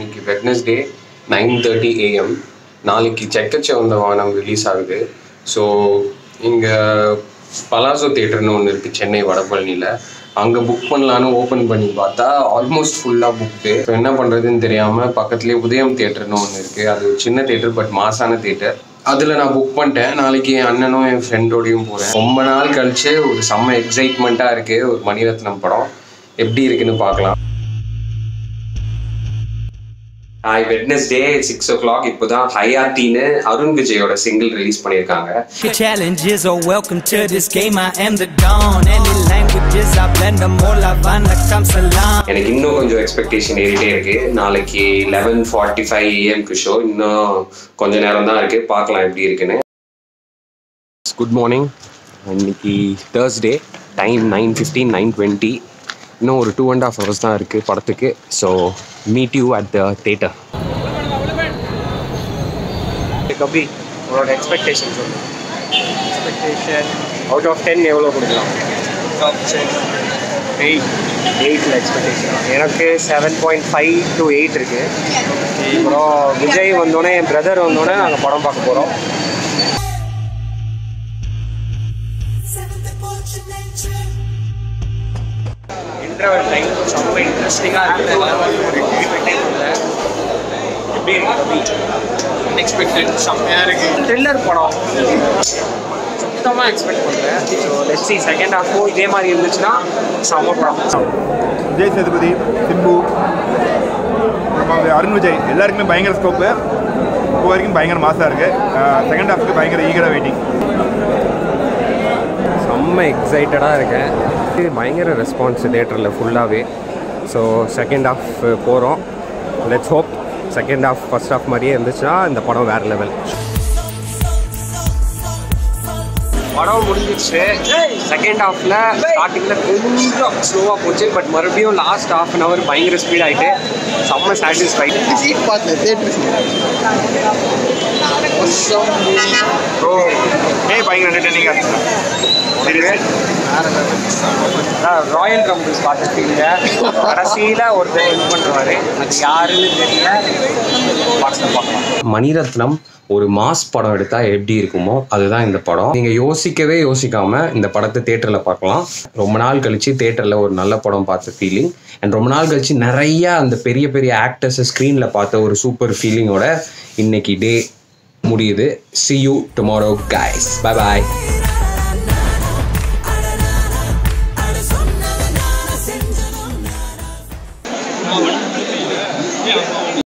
இன்னைக்கு Wednesday nine thirty AM நாளைக்கு செக்கச்ச வந்த வானம் ரிலீஸ் ஆகுது ஸோ இங்கே பலாசோ தேட்டர்னு ஒன்று இருக்குது சென்னை வடபழனியில் அங்கே புக் பண்ணலான்னு ஓப்பன் பண்ணி பார்த்தா ஆல்மோஸ்ட் ஃபுல்லாக புக்டு இப்போ என்ன பண்ணுறதுன்னு தெரியாமல் பக்கத்துலேயே உதயம் தேட்டர்னு ஒன்று இருக்குது அது ஒரு சின்ன தேட்டர் பட் மாசான தேட்டர் அதில் நான் புக் பண்ணிட்டேன் நாளைக்கு என் அண்ணனும் என் ஃப்ரெண்டோடையும் போகிறேன் ரொம்ப நாள் கழிச்சு ஒரு செம்ம எக்ஸைட்மெண்ட்டாக இருக்குது ஒரு மணிரத்னம் படம் எப்படி இருக்குன்னு பார்க்கலாம் hi Wednesday six o'clock இப்போ தான் ஹயாத்தின்னு அருண் விஜயோட சிங்கிள் ரிலீஸ் பண்ணியிருக்காங்க Challenges are welcome to this game. I am the dawn. Any languages, I blend them all. Havana comes along. எனக்கு இன்னும் கொஞ்சம் எக்ஸ்பெக்டேஷன் ஏறிட்டே இருக்கு நாளைக்கு லெவன் ஃபார்ட்டி ஃபைவ் ஏஎம்க்கு ஷோ இன்னும் கொஞ்ச நேரம் தான் இருக்கு பார்க்கலாம் எப்படி இருக்குன்னு குட் மார்னிங் இன்னைக்கு Thursday time nine fifteen nine twenty இன்னும் ஒரு டூ அண்ட் ஹாஃப் ஹவர்ஸ் தான் இருக்குது படத்துக்கு so meet you at the theatre கபி உங்களோட எக்ஸ்பெக்டேஷன் சொல்லு எக்ஸ்பெக்டேஷன் அவுட் ஆஃப் டென் எவ்வளோ கொடுக்கலாம் எயிட் எயிட்டில் எக்ஸ்பெக்டேஷன் எனக்கு seven point five to eight இருக்குது அப்புறம் விஜய் வந்தோடனே என் பிரதர் வந்தோடனே நாங்கள் படம் பார்க்க போகிறோம் இன்டர்வல் டைம் ரொம்ப இன்ட்ரெஸ்டிங்காக இருக்குது எப்படி இருக்கு அன்எக்ஸ்பெக்டட் செம்மையாக இருக்கு த்ரில்லர் படம் சுத்தமாக எக்ஸ்பெக்ட் பண்ணுறேன் ஸோ லெட்ஸ் சி செகண்ட் ஹாஃபும் இதே மாதிரி இருந்துச்சுன்னா செம்ம படம் விஜய் சேதுபதி சிம்பு அப்புறமா அருண் விஜய் எல்லாருக்குமே பயங்கர ஸ்கோப்பு இப்போ வரைக்கும் பயங்கர மாசாக இருக்குது செகண்ட் ஹாஃப்க்கு பயங்கர ஈகராக வெயிட்டிங் செம்ம எக்ஸைட்டடாக இருக்கேன் இது பயங்கர ரெஸ்பான்ஸ் தேட்டரில் ஃபுல்லாகவே ஸோ செகண்ட் ஹாஃப் போகிறோம் let's hope second half first half மாதிரியே இருந்துச்சுன்னா இந்த படம் வேறு லெவல் படம் முடிஞ்சிருச்சு செகண்ட் ஹாஃபில் ஸ்டார்டிங்கில் கொஞ்சம் ஸ்லோவாக போச்சு பட் மறுபடியும் லாஸ்ட் ஹாஃப் அன் ஹவர் பயங்கர ஸ்பீட் ஆகிட்டு செம்ம சாட்டிஸ்ஃபைடு சீட் பார்த்தேன் தேட்டர் ப்ரோ ஏ பயங்கர என்டர்டெய்னிங்காக இருந்துச்சு ராயல் ரம்பிள்ஸ் பார்த்துருக்கீங்க கடைசியில் ஒருத்தர் வின் பண்ணுறாரு அது யாருன்னு தெரியல படத்தில் பார்க்கலாம் மணிரத்னம் ஒரு மாஸ் படம் எடுத்தால் எப்படி இருக்குமோ அதுதான் இந்த படம் நீங்கள் யோசிக்கவே யோசிக்காமல் இந்த படத்தை தேட்டரில் பார்க்கலாம் ரொம்ப நாள் கழிச்சு தேட்டரில் ஒரு நல்ல படம் பார்த்த ஃபீலிங் அண்ட் ரொம்ப நாள் கழிச்சு நிறைய அந்த பெரிய பெரிய ஆக்டர்ஸை ஸ்க்ரீனில் பார்த்த ஒரு சூப்பர் ஃபீலிங்கோட இன்னைக்கு டே முடியுது see you tomorrow guys bye bye